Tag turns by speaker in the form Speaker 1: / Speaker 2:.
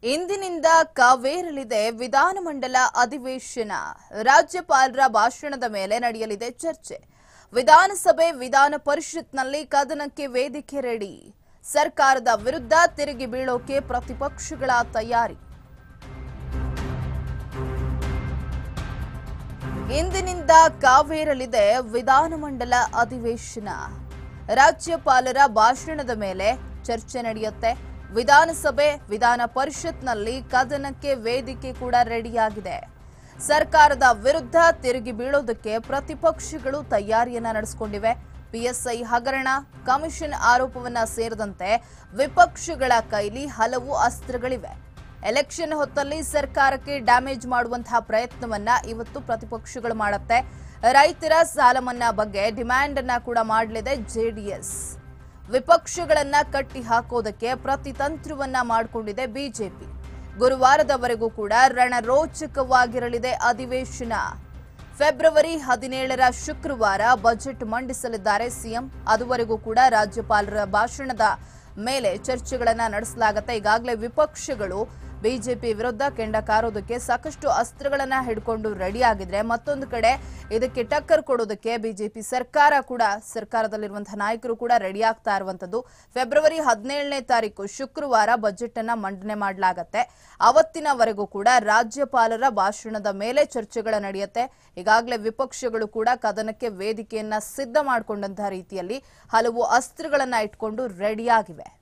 Speaker 1: ಇಂದಿನಿಂದ ಕಾವೇರಲಿದೆ ವಿಧಾನಮಂಡಲ ಅಧಿವೇಶನ ರಾಜ್ಯಪಾಲರ ಭಾಷಣದ ಮೇಲೆ ನಡೆಯಲಿದೆ ಚರ್ಚೆ ವಿಧಾನಸಭೆ ವಿಧಾನ ಪರಿಷತ್ನಲ್ಲಿ ಕದನಕ್ಕೆ ವೇದಿಕೆ ರೆಡಿ ಸರ್ಕಾರದ ವಿರುದ್ಧ ತಿರುಗಿ ಬೀಳೋಕೆ ಪ್ರತಿಪಕ್ಷಗಳ ತಯಾರಿ ಇಂದಿನಿಂದ ಕಾವೇರಲಿದೆ ವಿಧಾನಮಂಡಲ ಅಧಿವೇಶನ ರಾಜ್ಯಪಾಲರ ಭಾಷಣದ ಮೇಲೆ ಚರ್ಚೆ ನಡೆಯುತ್ತೆ ವಿಧಾನಸಭೆ ವಿಧಾನ ಪರಿಷತ್ನಲ್ಲಿ ಕದನಕ್ಕೆ ವೇದಿಕೆ ಕೂಡ ರೆಡಿಯಾಗಿದೆ ಸರ್ಕಾರದ ವಿರುದ್ಧ ತಿರುಗಿ ಬೀಳೋದಕ್ಕೆ ಪ್ರತಿಪಕ್ಷಗಳು ತಯಾರಿಯನ್ನ ನಡೆಸಿಕೊಂಡಿವೆ ಪಿಎಸ್ಐ ಹಗರಣ ಕಮಿಷನ್ ಆರೋಪವನ್ನ ಸೇರಿದಂತೆ ವಿಪಕ್ಷಗಳ ಕೈಲಿ ಹಲವು ಅಸ್ತ್ರಗಳಿವೆ ಎಲೆಕ್ಷನ್ ಹೊತ್ತಲ್ಲಿ ಸರ್ಕಾರಕ್ಕೆ ಡ್ಯಾಮೇಜ್ ಮಾಡುವಂತಹ ಪ್ರಯತ್ನವನ್ನ ಇವತ್ತು ಪ್ರತಿಪಕ್ಷಗಳು ಮಾಡುತ್ತೆ ರೈತರ ಸಾಲ ಮನ್ನಾ ಬಗ್ಗೆ ಡಿಮ್ಯಾಂಡ್ ಅನ್ನ ಕೂಡ ಮಾಡಲಿದೆ ಜೆಡಿಎಸ್ ವಿಪಕ್ಷಗಳನ್ನ ಕಟ್ಟಿ ಹಾಕೋದಕ್ಕೆ ಪ್ರತಿತಂತ್ರವನ್ನ ಮಾಡಿಕೊಂಡಿದೆ ಬಿಜೆಪಿ ಗುರುವಾರದವರೆಗೂ ಕೂಡ ರಣರೋಚಕವಾಗಿರಲಿದೆ ಅಧಿವೇಶನ ಫೆಬ್ರವರಿ ಹದಿನೇಳರ ಶುಕ್ರವಾರ ಬಜೆಟ್ ಮಂಡಿಸಲಿದ್ದಾರೆ ಸಿಎಂ ಅದುವರೆಗೂ ಕೂಡ ರಾಜ್ಯಪಾಲರ ಭಾಷಣದ ಮೇಲೆ ಚರ್ಚೆಗಳನ್ನ ನಡೆಸಲಾಗುತ್ತೆ ಈಗಾಗಲೇ ವಿಪಕ್ಷಗಳು ಬಿಜೆಪಿ ವಿರುದ್ಧ ಕೆಂಡ ಕಾರೋದಕ್ಕೆ ಸಾಕಷ್ಟು ಅಸ್ತ್ರಗಳನ್ನ ಹಿಡ್ಕೊಂಡು ರೆಡಿ ಆಗಿದ್ರೆ ಮತ್ತೊಂದು ಕಡೆ ಇದಕ್ಕೆ ಟಕ್ಕರ್ ಕೊಡೋದಕ್ಕೆ ಬಿಜೆಪಿ ಸರ್ಕಾರ ಕೂಡ ಸರ್ಕಾರದಲ್ಲಿರುವಂತಹ ನಾಯಕರು ಕೂಡ ರೆಡಿ ಆಗ್ತಾ ಇರುವಂತದ್ದು ಫೆಬ್ರವರಿ ಹದಿನೇಳನೇ ತಾರೀಕು ಶುಕ್ರವಾರ ಬಜೆಟ್ ಅನ್ನ ಮಂಡನೆ ಮಾಡಲಾಗತ್ತೆ ಅವತ್ತಿನವರೆಗೂ ಕೂಡ ರಾಜ್ಯಪಾಲರ ಭಾಷಣದ ಮೇಲೆ ಚರ್ಚೆಗಳ ನಡೆಯುತ್ತೆ ಈಗಾಗಲೇ ವಿಪಕ್ಷಗಳು ಕೂಡ ಕದನಕ್ಕೆ ವೇದಿಕೆಯನ್ನ ಸಿದ್ಧ ಮಾಡಿಕೊಂಡಂತಹ ರೀತಿಯಲ್ಲಿ ಹಲವು ಅಸ್ತ್ರಗಳನ್ನ ಇಟ್ಕೊಂಡು ರೆಡಿಯಾಗಿವೆ